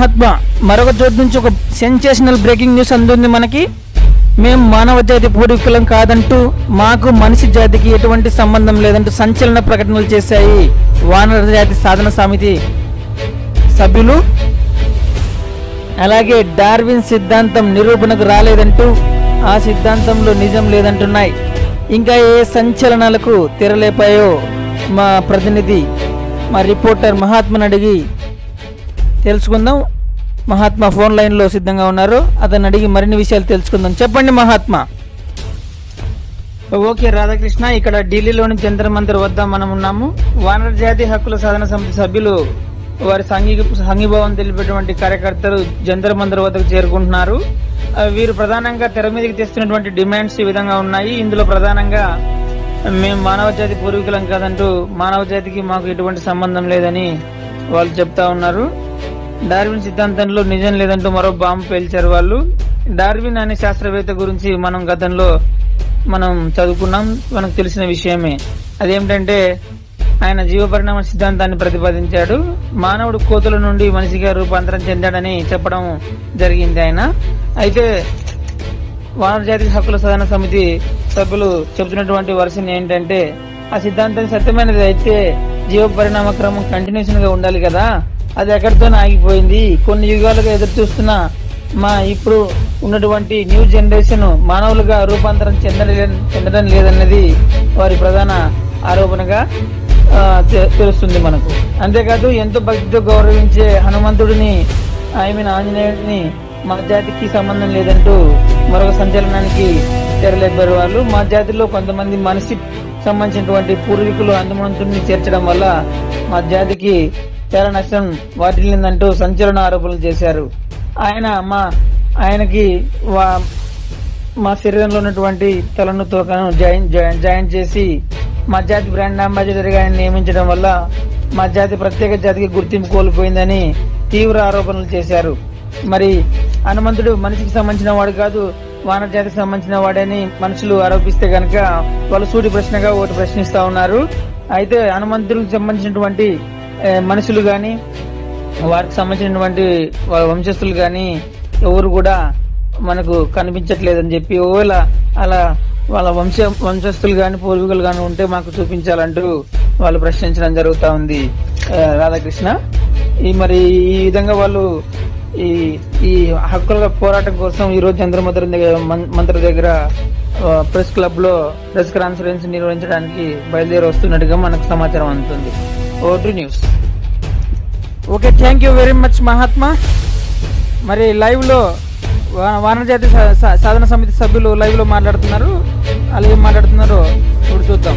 మహాత్మా మరొక చోటు నుంచి ఒక సెన్సేషనల్ బ్రేకింగ్ న్యూస్ అందుంది మనకి మేము మానవ జాతి పూర్వీకులం కాదంటూ మాకు మనిషి జాతికి ఎటువంటి సంబంధం లేదంటూ సంచలన ప్రకటనలు చేశాయి వానర జాతి సాధన సమితి సభ్యులు అలాగే డార్విన్ సిద్ధాంతం నిరూపణకు రాలేదంటూ ఆ సిద్ధాంతంలో నిజం లేదంటున్నాయి ఇంకా ఏ సంచలనాలకు తెరలేపాయో మా ప్రతినిధి మా రిపోర్టర్ మహాత్మను అడిగి తెలుసుకుందాం మహాత్మా ఫోన్ లైన్లో సిద్ధంగా ఉన్నారు అతను అడిగి మరిన్ని విషయాలు తెలుసుకుందాం చెప్పండి మహాత్మా ఓకే రాధాకృష్ణ ఇక్కడ ఢిల్లీలోని జంతర్ మంతర్ వద్ద మనం ఉన్నాము వానర జాతి హక్కుల సాధన సమితి సభ్యులు వారి సంఘీ సంఘీభావం తెలిపేటువంటి కార్యకర్తలు జంతర్ మంతర్ వద్దకు చేరుకుంటున్నారు ఆ, వీరు ప్రధానంగా తెర మీదకి తెస్తున్నటువంటి డిమాండ్స్ ఈ విధంగా ఉన్నాయి ఇందులో ప్రధానంగా మేము మానవ జాతి పూర్వీకులం కాదంటూ మానవ జాతికి మాకు ఎటువంటి సంబంధం లేదని వాళ్ళు చెప్తా ఉన్నారు డార్విన్ సిద్ధాంతంలో నిజం లేదంటూ మరో బాంబు పేల్చారు వాళ్ళు డార్విన్ అనే శాస్త్రవేత్త గురించి మనం గతంలో మనం చదువుకున్నాం మనకు తెలిసిన విషయమే అదేమిటంటే ఆయన జీవ పరిణామ సిద్ధాంతాన్ని ప్రతిపాదించాడు మానవుడు కోతుల నుండి మనిషిగా రూపాంతరం చెందాడని చెప్పడం జరిగింది ఆయన అయితే వానర జాతి హక్కుల సాధన సమితి సభ్యులు చెబుతున్నటువంటి వర్షన్ ఏంటంటే ఆ సిద్ధాంతం సత్యమైనది అయితే జీవ పరిణామ క్రమం కంటిన్యూషన్ గా ఉండాలి కదా అది ఎక్కడితోనే ఆగిపోయింది కొన్ని యుగాలుగా ఎదురు చూస్తున్న మా ఇప్పుడు ఉన్నటువంటి న్యూ జనరేషన్ మానవులుగా రూపాంతరం చెందలే చెందడం లేదన్నది వారి ప్రధాన ఆరోపణగా ఆ, తె- తెలుస్తుంది మనకు అంతేకాదు ఎంతో భక్తితో గౌరవించే హనుమంతుడిని ఐ మీన్ ఆంజనేయుడిని మా జాతికి సంబంధం లేదంటూ మరొక సంచలనానికి తెరలేపారు వాళ్ళు మా జాతిలో కొంతమంది మనిషి సంబంధించినటువంటి పూర్వీకులు హనుమంతుడిని చేర్చడం వల్ల మా జాతికి చాలా నష్టం వాటిల్లిందంటూ సంచలన ఆరోపణలు చేశారు ఆయన మా ఆయనకి వా- మా శరీరంలో ఉన్నటువంటి తలను తోకను జాయిన్ జాయిన్ జాయిన్ చేసి మా జాతి బ్రాండ్ అంబాసిడర్ గా ఆయన నియమించడం వల్ల మా జాతి ప్రత్యేక జాతికి గుర్తింపు కోల్పోయిందని తీవ్ర ఆరోపణలు చేశారు మరి హనుమంతుడు మనిషికి సంబంధించిన వాడు కాదు వానర జాతికి సంబంధించిన వాడని మనుషులు ఆరోపిస్తే గనక వాళ్ళు సూటి ప్రశ్నగా ఒకటి ప్రశ్నిస్తా ఉన్నారు అయితే హనుమంతుడికి సంబంధించినటువంటి ఏ, మనుషులు గాని వారికి సంబంధించినటువంటి వాళ్ళ వంశస్థులు గాని ఎవరు కూడా మనకు కనిపించట్లేదని చెప్పి ఒకవేళ అలా వాళ్ళ వంశ వంశస్థులు గాని పూర్వీకులు గాని ఉంటే మాకు చూపించాలంటూ వాళ్ళు ప్రశ్నించడం జరుగుతా ఉంది ఆ, రాధాకృష్ణ ఈ మరి ఈ విధంగా వాళ్ళు ఈ ఈ హక్కుల పోరాటం కోసం ఈ రోజు చంద్రమంత్రి దగ్గర మం- మంత్రి దగ్గర ఆ, ప్రెస్ క్లబ్ లో ప్రెస్ కాన్ఫరెన్స్ నిర్వహించడానికి బయలుదేరి వస్తున్నట్టుగా మనకు సమాచారం అందుతుంది vote news okay thank you very much Mahatma మరి లైవ్ లో వా- వానర జాతి సా- సా- సాధన సమితి సభ్యులు లైవ్ లో మాట్లాడుతున్నారు వాళ్ళు ఏం మాట్లాడుతున్నారో ఇప్పుడు చూద్దాం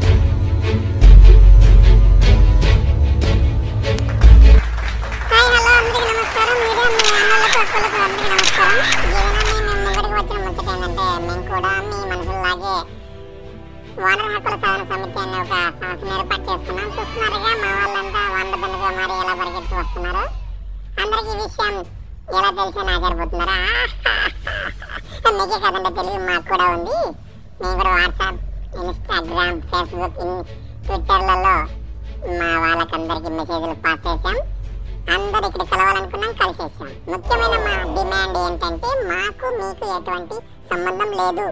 హాయ్ హలో అందరికీ నమస్కారం మీడియా మీ అన్నలకు అక్కలకు అందరికీ నమస్కారం జీవనాన్ని మేము ముంగడికి వచ్చిన ముచ్చట ఏంటంటే మేము కూడా మీ మనుషుల్లాగే వానర హక్కుల సాధన సమితి అనే ఒక సంస్థను ఏర్పాటు చేసుకున్నాం చూస్తున్నారుగా మా వాళ్ళంతా వంద దండగా మరి ఎలా పరిగెత్తి వస్తున్నారు అందరికీ ఈ విషయం ఎలా తెలిసి ఆశ్చర్యపోతున్నారా మీకే కదండి తెలివి మాకు కూడా ఉంది మేము కూడా వాట్సాప్ ఇన్స్టాగ్రామ్ ఫేస్బుక్ ఇన్ ట్విట్టర్లలో మా వాళ్ళకందరికీ మెసేజ్లు పాస్ చేశాం అందరు ఇక్కడ కలవాలనుకున్నాం కలిసేసాం ముఖ్యమైన మా డిమాండ్ ఏంటంటే మాకు మీకు ఎటువంటి సంబంధం లేదు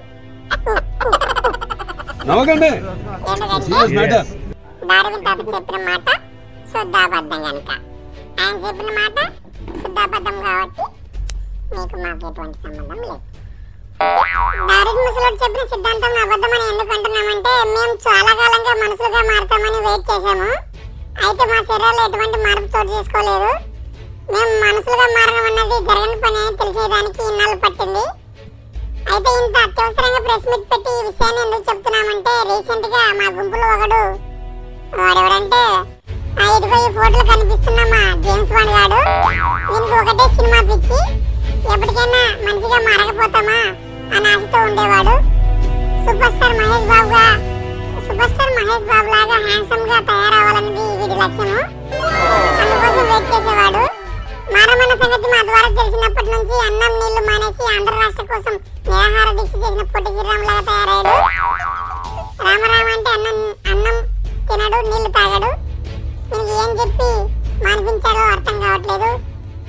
నవ్వకండి సీరియస్ ఎందుకంటే మ్యాటర్ డార్విన్ తాత చెప్పిన మాట శుద్ధాబద్ధం కనుక ఆయన చెప్పిన మాట శుద్ధాబద్ధం కాబట్టి మీకు మాకు ఎటువంటి సంబంధం లేదు డార్విన్ ముసలోడు చెప్పిన సిద్ధాంతం అబద్ధమని ఎందుకు అంటున్నామంటే మేము చాలా కాలంగా మనుషులుగా మారుతామని వెయిట్ చేశాము అయితే మా శరీరంలో ఎటువంటి మార్పు చోటు చేసుకోలేదు మేము మనుషులుగా మారడం అన్నది జరగని పని అని తెలిసేదానికి ఇన్నాళ్ళు పట్టింది అయితే ఇంత అత్యవసరంగా ప్రెస్ మీట్ పెట్టి ఈ విషయాన్ని ఎందుకు చెప్తున్నామంటే రీసెంట్ గా మా గుంపులో ఒకడు వాడెవడంటే ఆ ఇదిగో ఈ ఫోటోలు కనిపిస్తున్న మా జేమ్స్ బాండ్ గాడు దీనికి ఒకటే సినిమా పిచ్చి ఎప్పటికైనా మంచిగా మారకపోతామా అని ఆశతో ఉండేవాడు సూపర్ స్టార్ మహేష్ బాబుగా సూపర్ స్టార్ మహేష్ బాబు లాగా హ్యాండ్సమ్ గా తయారవ్వాలన్నది వీడి లక్ష్యము అందుకోసం వెయిట్ చేసేవాడు మారమన్న సంగతి మా ద్వారా తెలిసినప్పటి నుంచి అన్నం నీళ్లు మానేసి ఆంధ్ర రాష్ట్ర కోసం నిరాహార దీక్ష చేసిన పొట్టి శ్రీరామ్ లాగా తయారయ్యాడు రామరామ అంటే అన్నం అన్నం తినడు నీళ్లు తాగడు దీనికి ఏం చెప్పి మానిపించాడో అర్థం కావట్లేదు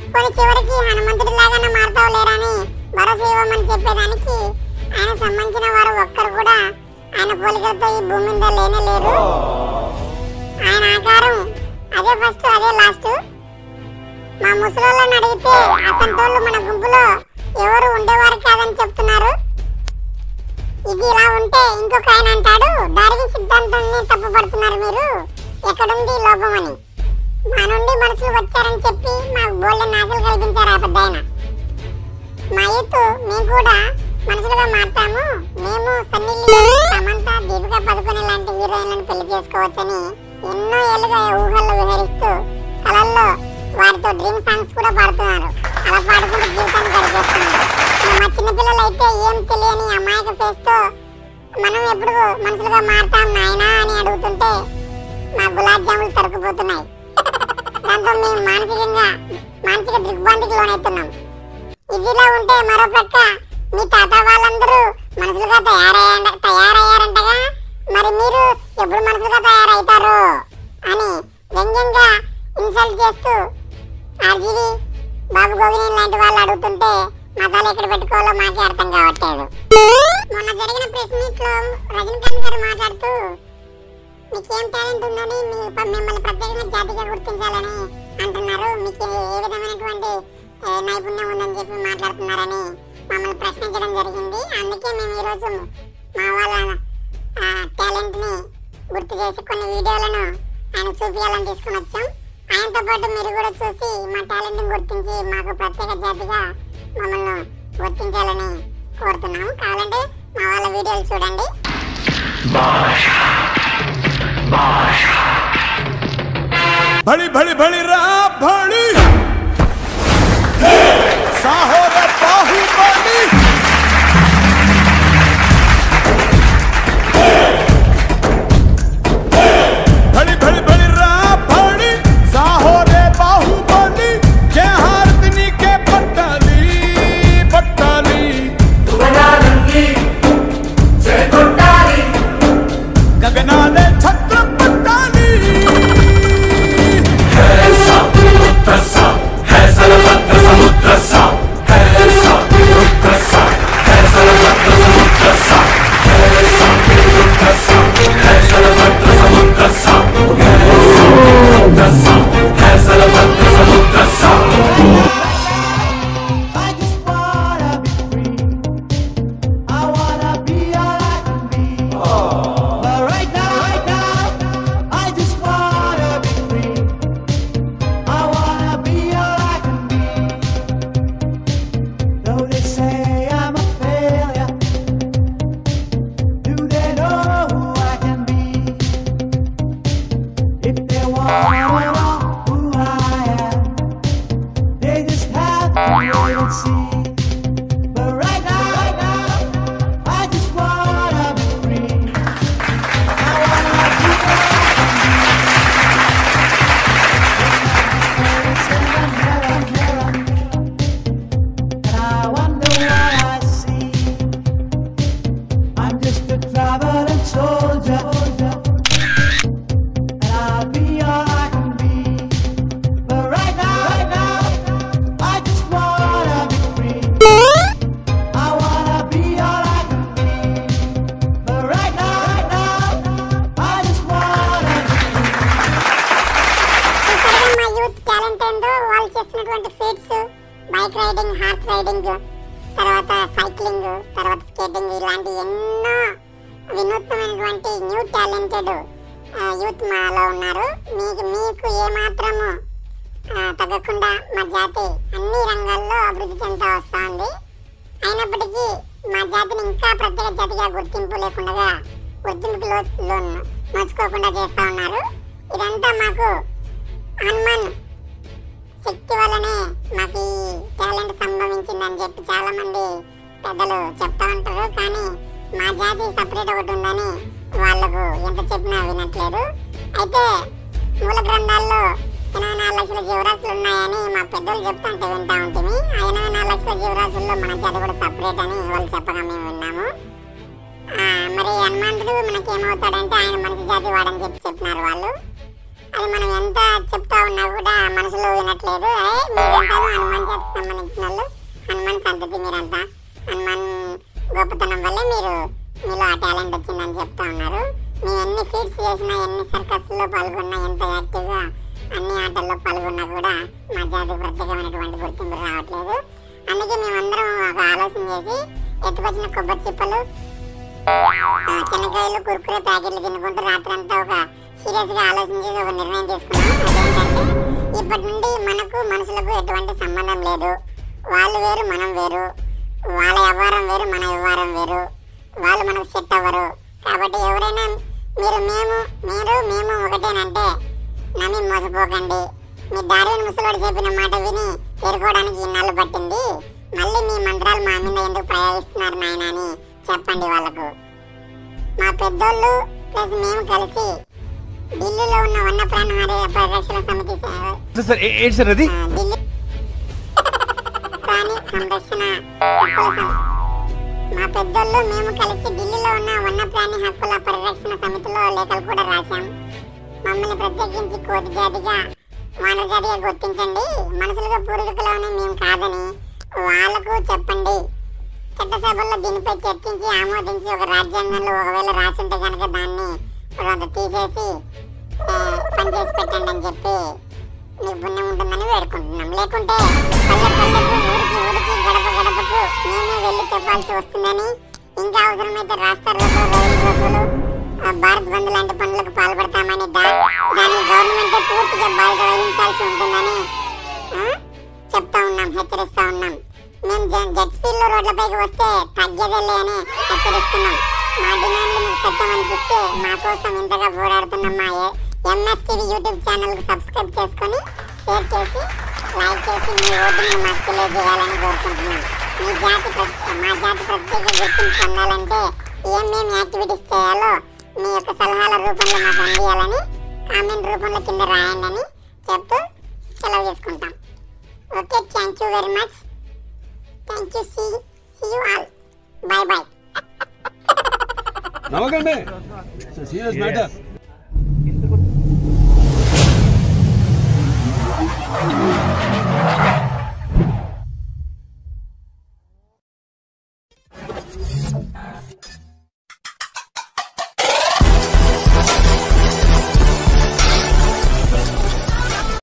కొన్ని చివరికి హనుమంతుడి లాగానే మారుతావు లేరని భరోసా ఇవ్వమని చెప్పేదానికి ఆయన సంబంధించిన వారు ఒక్కరు కూడా ఆయన పోలికలతో ఈ భూమి మీద లేనే లేరు ఆయన ఆకారం అదే ఫస్ట్ అదే లాస్ట్ మా ముసలోళ్ళని అడిగితే అసంటోళ్ళు మన గుంపులో ఎవరు ఉండేవారు కాదని చెప్తున్నారు ఇది ఇలా ఉంటే ఇంకొక ఆయన అంటాడు డార్విన్ సిద్ధాంతాన్ని తప్పుపడుతున్నారు మీరు ఎక్కడుంది లోపమని మా నుండి మనుషులు వచ్చారని చెప్పి మాకు బోల్డెన్ ఆశలు కల్పించారు ఆ పెద్ద ఆయన మా యూత్ మేము కూడా మనుషులుగా మారుతాము మేము సన్నీ లియోన్, సమంత దీపిక పదుకొని లాంటి హీరోయిన్లను పెళ్లి చేసుకోవచ్చని ఎన్నో ఏళ్ళుగా ఊహల్లో విహరిస్తూ కళల్లో వారితో డ్రీమ్ సాంగ్స్ కూడా పాడుతున్నారు అలా పాడుకుంటూ జీవితాన్ని గడిపేస్తున్నారు ఇక మా చిన్నపిల్లలు అయితే ఏం తెలియని అమాయక ఫేస్ తో మనం ఎప్పుడు మనుషులుగా మారుతాం నాయనా అని అడుగుతుంటే మా గులాబ్ జాములు తరుకుపోతున్నాయి దాంతో మేము మానసికంగా మానసిక దిగ్భ్రాంతికి లోనవుతున్నాం ఇదిలా ఉంటే మరో ప్రక్క మీ తాత వాళ్ళందరూ మనుషులుగా తయారయ్య తయారయ్యారంటగా మరి మీరు ఎప్పుడు మనుషులుగా తయారవుతారు అని వ్యంగ్యంగా ఇన్సల్ట్ చేస్తూ ఆర్జీవి బాబు గోగిని లాంటి వాళ్ళు అడుగుతుంటే మతాలు ఎక్కడ పెట్టుకోవాలో మాకే అర్థం కావట్లేదు మొన్న జరిగిన ప్రెస్ మీట్ లో రజనీకాంత్ గారు మాట్లాడుతూ మీకేం టాలెంట్ ఉందని మీ ప- మిమ్మల్ని ప్రత్యేకంగా జాతిగా గుర్తించాలని అంటున్నారు మీకు ఏ విధమైనటువంటి ఏ, నైపుణ్యం ఉందని చెప్పి మాట్లాడుతున్నారని మమ్మల్ని ప్రశ్నించడం జరిగింది అందుకే మేము ఈరోజు మా వాళ్ళ టాలెంట్ ని గుర్తు చేసి కొన్ని వీడియోలను ఆయన చూపించాలని తీసుకుని వచ్చాం ఆయనతో పాటు మీరు కూడా చూసి మా టాలెంట్ ని గుర్తించి మాకు ప్రత్యేక జాతిగా మమ్మల్ని గుర్తించాలని కోరుతున్నాము కావాలంటే మా వాళ్ళ వీడియోలు చూడండి भली भली भली रा भली साहो रे बाहुबली भली भली भली रा भली साहो रे बाहुबली जय हारतनी के पट्टाली पट्टाली गगनाले छत्र पट्टाली I just wanna be free. I wanna be all I can be. But right now, right now, I just wanna be free. I wanna be all I can be. Though they say I'm a failure, do they know who I can be? If they wanna know who I am. They just have to wait and see. But right now, right now, I just wanna be free. I wanna be where I can be. And I wonder what I see. I'm just a traveling soldier. And I'll be all I can be. But right now, right now, I just wanna be free. I wanna be all I can be. But right now, right now, I just wanna be చూసారుగా మా youth talent ఏందో వాళ్ళు చేస్తున్నటువంటి feats bike riding horse riding తర్వాత cycling తర్వాత skating ఇలాంటి ఎన్నో వినూత్నమైనటువంటి new talented youth మాలో ఉన్నారు మీకు మీకు ఏమాత్రము ఆ, తగ్గకుండా మా జాతి అన్ని రంగాల్లో అభివృద్ధి చెందుతూ వస్తూ ఉంది అయినప్పటికీ మా జాతిని ఇంకా ప్రత్యేక జాతిగా గుర్తింపు లేకుండా గుర్తింపు లో లో- నోచుకోకుండా చేస్తూ ఉన్నారు ఇదంతా మాకు హనుమాన్ శక్తి వల్లనే మాకు ఈ టాలెంట్ సంభవించిందని చెప్పి చాలా మంది పెద్దలు చెప్తా ఉంటారు కానీ మా జాతి సపరేట్ ఒకటి ఉందని వాళ్ళకు ఎంత చెప్పినా వినట్లేదు అయితే మూల గ్రంథాల్లో ఎనభై నాలుగు లక్షల జీవరాశులు ఉన్నాయని మా పెద్దలు చెప్తుంటే వింటా ఉంటుంది ఆ ఎనభై నాలుగు లక్షల జీవరాశుల్లో మన జాతి కూడా సపరేట్ అని వాళ్ళు చెప్పగా మేము విన్నాము ఆ, మరి హనుమంతుడు మనకి ఏమవుతాడంటే ఆయన మనిషి జాతి వాడని చెప్పి చెప్పినారు వాళ్ళు అది మనం ఎంత చెప్తా ఉన్నా కూడా మనసులో వినట్లేదు ఏ మీరంతా హనుమాన్ జాతికి సంబంధించిన వాళ్ళు హనుమాన్ సంతతి మీరంతా హనుమాన్ గొప్పతనం వల్లే మీరు మీలో ఆ టాలెంట్ వచ్చిందని చెప్తా ఉన్నారు మేము ఎన్ని ఫీట్స్ చేసినా ఎన్ని సర్కస్లో పాల్గొన్నా ఎంత యాక్టివ్గా అన్ని ఆటల్లో పాల్గొన్నా కూడా మా జాతికి ప్రత్యేకమైనటువంటి గుర్తింపు రావట్లేదు అందుకే మేమందరం ఒక ఆలోచన చేసి ఎత్తుకొచ్చిన కొబ్బరి చిప్పలు ఆ, శనగకాయలు కురుకురే ప్యాకెట్లు తినుకుంటూ రాత్రంతా ఒక సీరియస్ గా ఆలోచించి ఒక నిర్ణయం తీసుకున్నాం అదేంటంటే ఇప్పటి నుండి మనకు మనుషులకు ఎటువంటి సంబంధం లేదు వాళ్ళు వేరు మనం వేరు వాళ్ళ వ్యవహారం వేరు మన వ్యవహారం వేరు వాళ్ళు మనకు సెట్ అవ్వరు కాబట్టి ఎవరైనా మీరు మేము మీరు మేము ఒకటేనంటే నమ్మి మోసపోకండి మీ దారిని ముసలోడు చెప్పిన మాట విని చేరుకోవడానికి ఇన్నాళ్ళు పట్టింది మళ్ళీ మీ మంత్రాలు మా మీద ఎందుకు ప్రయోగిస్తున్నారు నాయన అని చెప్పండి వాళ్ళకు మా పెద్దోళ్ళు ప్లస్ మేము కలిసి ఢిల్లీలో ఉన్న వన్యప్రాణ పరిరక్షణ సమితి స- సార్ ఏ- ఏంటి సార్ అది ఆ, ఢిల్లీ ప్రాణి సంరక్షణ హక్కుల సం- మా పెద్దోళ్ళు మేము కలిసి ఢిల్లీలో ఉన్న వన్యప్రాణి హక్కుల పరిరక్షణ సమితిలో లేఖలు కూడా రాశాం మమ్మల్ని ప్రత్యేకించి కోతి జాతిగా మానవ జాతిగా గుర్తించండి మనుషులుగా పూర్వీకులని మేము కాదని వాళ్ళకు చెప్పండి చట్టసభల్లో దీనిపై చర్చించి ఆమోదించి ఒక రాజ్యాంగంలో ఒకవేళ రాసుంటే కనుక దాన్ని కొంత తీసేసి ఆ, పనిచేసి పెట్టండి అని చెప్పి మీకు పుణ్యం ఉంటుందని వేడుకుంటున్నాం లేకుంటే పల్లె పల్లెకు ఊరికి ఊరికి గడప గడపకు మేమే వెళ్ళి చెప్పాల్సి వస్తుందని ఇంకా అవసరమైతే రాష్ట్ర రోడ్లు రైలు రోడ్లు ఆ, భారత్ బంద్ లాంటి పనులకు పాల్పడతామని దా దాన్ని గవర్నమెంటే పూర్తిగా బాధ్యత వహించాల్సి ఉంటుందని ఆ, చెప్తా ఉన్నాం హెచ్చరిస్తా ఉన్నాం మేము జ- జెట్ స్పీడ్ లో రోడ్లపైకి వస్తే తగ్గేదేలే అని హెచ్చరిస్తున్నాం మా డిమాండ్లు మీకు సత్యం అనిపిస్తే మా కోసం ఇంతగా పోరాడుతున్న మా ఎంఎస్టీవీ యూట్యూబ్ ఛానల్ కు సబ్స్క్రైబ్ చేసుకొని షేర్ చేసి లైక్ చేసి మీ ఓటుని మాకు తెలియజేయాలని కోరుకుంటున్నాం మీ జాతి ప్ర- మా జాతి ప్రత్యేక గుర్తింపు పొందాలంటే ఏమేమి యాక్టివిటీస్ చేయాలో మీ యొక్క సలహాల రూపంలో మాకు అందియాలని కామెంట్ రూపంలో కింద రాయండి అని చెప్తూ సెలవు చేసుకుంటాం okay thank you very much thank you see see you all bye bye నమ్మకండి సీరియస్ మ్యాటర్